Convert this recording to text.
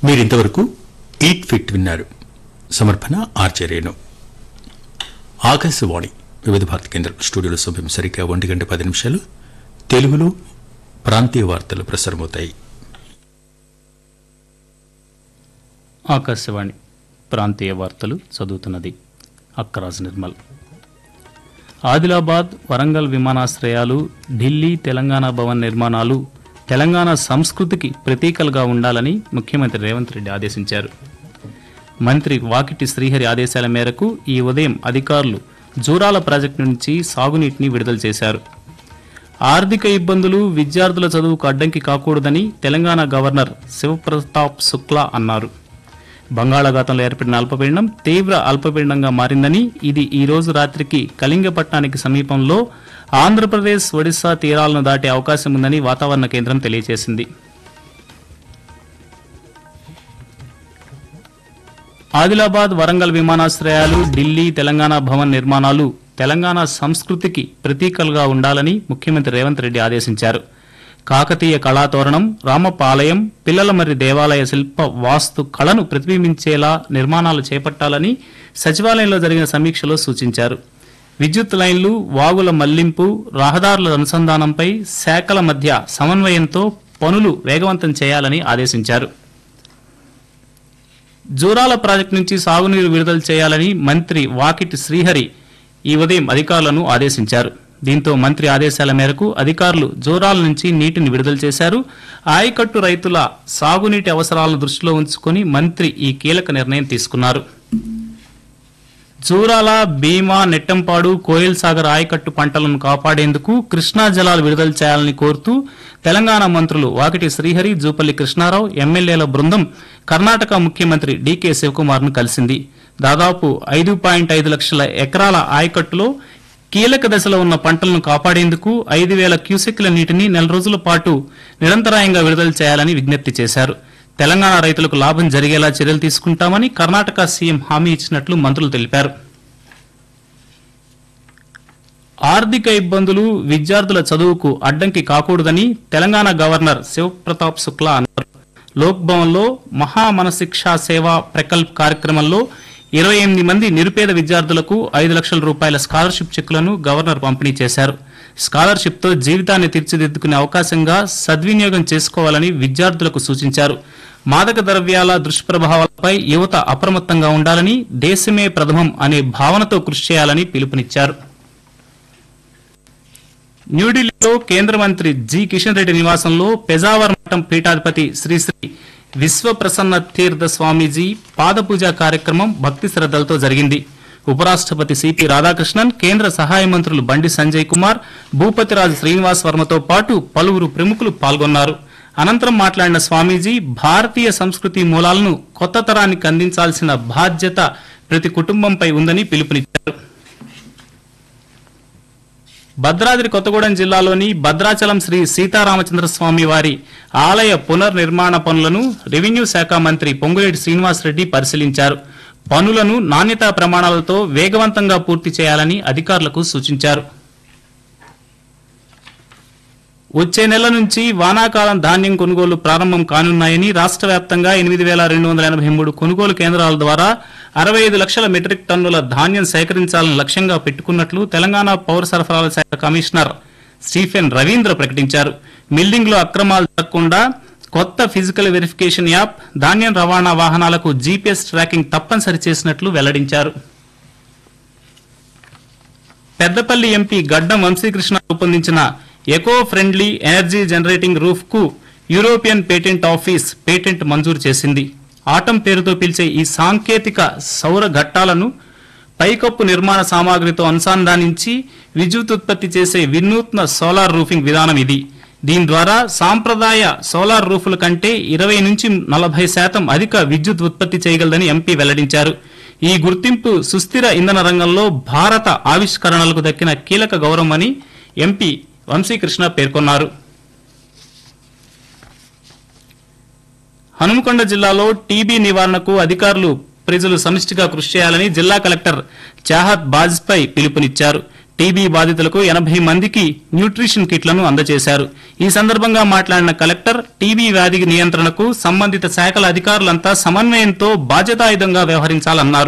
మీరింతవరకు eat fit విన్నారు సమర్పణ ఆర్చర్యను ఆకాశవాణి వివిధ భారతి కేంద్రం స్టూడియోలో సమయం సరిగ్గా ఒంటి గంట పది నిమిషాలు తెలుగులో ప్రాంతీయ వార్తలు ప్రసారమవుతాయి ఆకాశవాణి ప్రాంతీయ వార్తలు చదువుతున్నది అక్కరాజ్ నిర్మల్ ఆదిలాబాద్ వరంగల్ విమానాశ్రయాలు ఢిల్లీ తెలంగాణ భవన్ నిర్మాణాలు తెలంగాణ సంస్కృతికి ప్రతీకలుగా ఉండాలని ముఖ్యమంత్రి రేవంత్ రెడ్డి ఆదేశించారు మంత్రి వాకిటి శ్రీహరి ఆదేశాల మేరకు ఈ ఉదయం అధికారులు జూరాల ప్రాజెక్టు నుంచి సాగునీటిని విడుదల చేశారు ఆర్థిక ఇబ్బందులు విద్యార్థుల చదువుకు అడ్డంకి కాకూడదని తెలంగాణ గవర్నర్ శివప్రతాప్ శుక్లా అన్నారు బంగాళాఖాతంలో ఏర్పడిన అల్పపీడనం తీవ్ర అల్పపీడనంగా మారిందని ఇది ఈ రోజు రాత్రికి కళింగపట్నానికి సమీపంలో ఆంధ్రప్రదేశ్ ఒడిశా తీరాలను దాటే అవకాశం ఉందని వాతావరణ కేంద్రం తెలియజేసింది ఆదిలాబాద్ వరంగల్ విమానాశ్రయాలు ఢిల్లీ తెలంగాణ భవన్ నిర్మాణాలు తెలంగాణ సంస్కృతికి ప్రతీకలుగా ఉండాలని ముఖ్యమంత్రి రేవంత్ రెడ్డి ఆదేశించారు కాకతీయ కళాతోరణం రామప్ప ఆలయం పిల్లలమర్రి దేవాలయ శిల్ప వాస్తు కళను ప్రతిబింబించేలా నిర్మాణాలు చేపట్టాలని సచివాలయంలో జరిగిన సమీక్షలో సూచించారు విద్యుత్ లైన్లు వాగుల మళ్లింపు రహదారుల అనుసంధానంపై శాఖల మధ్య సమన్వయంతో పనులు వేగవంతం చేయాలని ఆదేశించారు జూరాల ప్రాజెక్టు నుంచి సాగునీరు విడుదల చేయాలని మంత్రి వాకిటి శ్రీహరి ఈ ఉదయం అధికారులను ఆదేశించారు దీంతో మంత్రి ఆదేశాల మేరకు అధికారులు జోరాల నుంచి నీటిని విడుదల చేశారు ఆయకట్టు రైతుల సాగునీటి అవసరాలను దృష్టిలో ఉంచుకొని మంత్రి ఈ కీలక నిర్ణయం తీసుకున్నారు జూరాల భీమా నెట్టంపాడు కోయిల్ సాగర్ ఆయకట్టు పంటలను కాపాడేందుకు కృష్ణా జలాలు విడుదల చేయాలని కోరుతూ తెలంగాణ మంత్రులు వాకిటి శ్రీహరి జూపల్లి కృష్ణారావు ఎమ్మెల్యేల బృందం కర్ణాటక ముఖ్యమంత్రి డీకే శివకుమార్ను కలిసింది దాదాపు ఐదు పాయింట్ ఐదు లక్షల ఎకరాల ఆయకట్టులో కీలక దశలో ఉన్న పంటలను కాపాడేందుకు ఐదు వేల క్యూసెక్ల నీటిని నెల రోజుల పాటు నిరంతరాయంగా విడుదల చేయాలని విజ్ఞప్తి చేశారు తెలంగాణ రైతులకు లాభం జరిగేలా చర్యలు తీసుకుంటామని కర్ణాటక సీఎం హామీ ఇచ్చినట్లు మంత్రులు తెలిపారు ఆర్థిక ఇబ్బందులు విద్యార్థుల చదువుకు అడ్డంకి కాకూడదని తెలంగాణ గవర్నర్ శివప్రతాప్ శుక్లా అన్నారు లోక్ భవన్లో మహా మనశిక్షా సేవా ప్రకల్ప్ కార్యక్రమంలో ఇరవై ఎనిమిది మంది నిరుపేద విద్యార్థులకు ఐదు లక్షల రూపాయల స్కాలర్షిప్ చెక్కులను గవర్నర్ పంపిణీ చేశారు స్కాలర్షిప్తో జీవితాన్ని తీర్చిదిద్దుకునే అవకాశంగా సద్వినియోగం చేసుకోవాలని విద్యార్థులకు సూచించారు మాదక ద్రవ్యాల దుష్ప్రభావాలపై యువత అప్రమత్తంగా ఉండాలని దేశమే ప్రథమం అనే భావనతో కృషి చేయాలని పిలుపునిచ్చారు న్యూఢిల్లీలో కేంద్ర మంత్రి జి కిషన్ రెడ్డి నివాసంలో పెజావర్ మఠం పీఠాధిపతి శ్రీ శ్రీ విశ్వ ప్రసన్న తీర్థ స్వామీజీ పాదపూజ కార్యక్రమం భక్తి శ్రద్ధలతో జరిగింది ఉపరాష్ట్రపతి సిపి రాధాకృష్ణన్ కేంద్ర సహాయ మంత్రులు బండి సంజయ్ కుమార్ భూపతిరాజు శ్రీనివాస్ వర్మతో పాటు పలువురు ప్రముఖులు పాల్గొన్నారు అనంతరం మాట్లాడిన స్వామీజీ భారతీయ సంస్కృతి మూలాలను కొత్త తరానికి అందించాల్సిన బాధ్యత ప్రతి కుటుంబంపై ఉందని పిలుపునిచ్చారు భద్రాద్రి కొత్తగూడెం జిల్లాలోని భద్రాచలం శ్రీ సీతారామచంద్ర స్వామి వారి ఆలయ పునర్నిర్మాణ పనులను రెవెన్యూ శాఖ మంత్రి పొంగులేటి శ్రీనివాసరెడ్డి పరిశీలించారు పనులను నాణ్యతా ప్రమాణాలతో వేగవంతంగా పూర్తి చేయాలని అధికారులకు సూచించారు వచ్చే నెల నుంచి వానాకాలం ధాన్యం కొనుగోలు ప్రారంభం కానున్నాయని రాష్ట్ర వ్యాప్తంగా ఎనిమిది వేల రెండు వందల ఎనభై మూడు కొనుగోలు కేంద్రాల ద్వారా అరవై ఐదు లక్షల మెట్రిక్ టన్నుల ధాన్యం సేకరించాలని లక్ష్యంగా పెట్టుకున్నట్లు తెలంగాణ పౌర సరఫరాల శాఖ కమిషనర్ స్టీఫెన్ రవీంద్ర ప్రకటించారు మిల్లింగ్లో అక్రమాలు జరగకుండా కొత్త ఫిజికల్ వెరిఫికేషన్ యాప్ ధాన్యం రవాణా వాహనాలకు జీపీఎస్ ట్రాకింగ్ తప్పనిసరి చేసినట్లు వెల్లడించారు పెద్దపల్లి ఎంపీ గడ్డం వంశీకృష్ణ రూపొందించిన eco friendly energy generating roof కు యూరోపియన్ పేటెంట్ ఆఫీస్ పేటెంట్ మంజూరు చేసింది ఆటం పేరుతో పిలిచే ఈ సాంకేతిక సౌర ఘట్టాలను పైకప్పు నిర్మాణ సామాగ్రితో అనుసంధానించి విద్యుత్ ఉత్పత్తి చేసే వినూత్న సోలార్ రూఫింగ్ విధానం ఇది దీని ద్వారా సాంప్రదాయ సోలార్ రూఫుల కంటే ఇరవై నుంచి నలభై శాతం అధిక విద్యుత్ ఉత్పత్తి చేయగలదని ఎంపీ వెల్లడించారు ఈ గుర్తింపు సుస్థిర ఇంధన రంగంలో భారత ఆవిష్కరణలకు దక్కిన కీలక గౌరవమని ఎంపీ వంశీకృష్ణ పేర్కొన్నారు హనుమకొండ జిల్లాలో టీబీ నివారణకు అధికారులు ప్రజలు సమిష్టిగా కృషి చేయాలని జిల్లా కలెక్టర్ చాహత్ బాజ్పై పిలుపునిచ్చారు టీబీ బాధితులకు ఎనభై మందికి న్యూట్రిషన్ కిట్లను అందజేశారు ఈ సందర్భంగా మాట్లాడిన కలెక్టర్ టీబీ వ్యాధి నియంత్రణకు సంబంధిత శాఖల అధికారులంతా సమన్వయంతో బాధ్యతాయుతంగా వ్యవహరించాలన్నారు